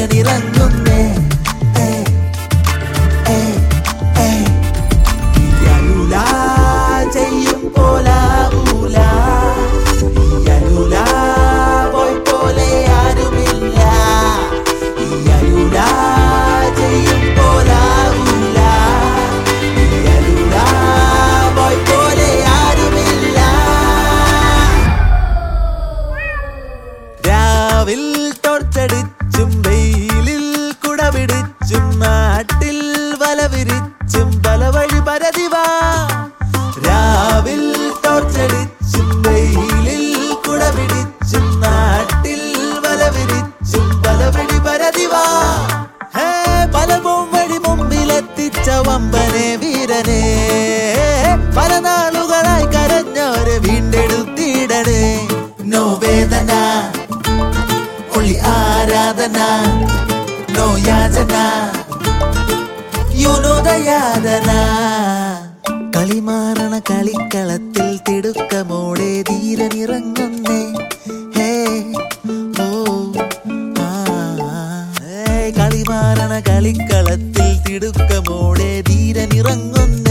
ധീരനിറങ്ങുന്നേ ഏ, ഏ, ഏ. യലുല ചെയ്യും പോലാവൂല യലുല പോയി പോലെ ആരുമില്ല യലുല ചെയ്യും പോലാവൂല യലുല പോയി പോലെ ആരുമില്ല രാവിൽ ടോർച്ചടിച്ചും വെയിലിൽ കുടപിടിച്ചും നാട്ടിൽ വല വിരിച്ചും പല വഴി പരതിവാ രാവിൽ ടോർച്ചടിച്ചും വെയിലിൽ കുടപിടിച്ചും നാട്ടിൽ വല വിരിച്ചും പല വഴി പരതിവാ ഹേ പലവും വഴി മുമ്പിലെത്തിച്ച വമ്പനെ വീരനെ പല നാളുകളായി കരഞ്ഞോരെ വീണ്ടെടുത്തിടണേ നോ വേദന ഒളി ആരാധന നോ യാചന യുനോദയാതന കളിമാറണ കളിക്കളത്തിൽ തിടുക്കമോടെ ധീരനിറങ്ങുന്നേ ഹേ ഓ ആ ഏ, കളിമാറണ കളിക്കളത്തിൽ തിടുക്കമോടെ ധീരനിറങ്ങുന്നേ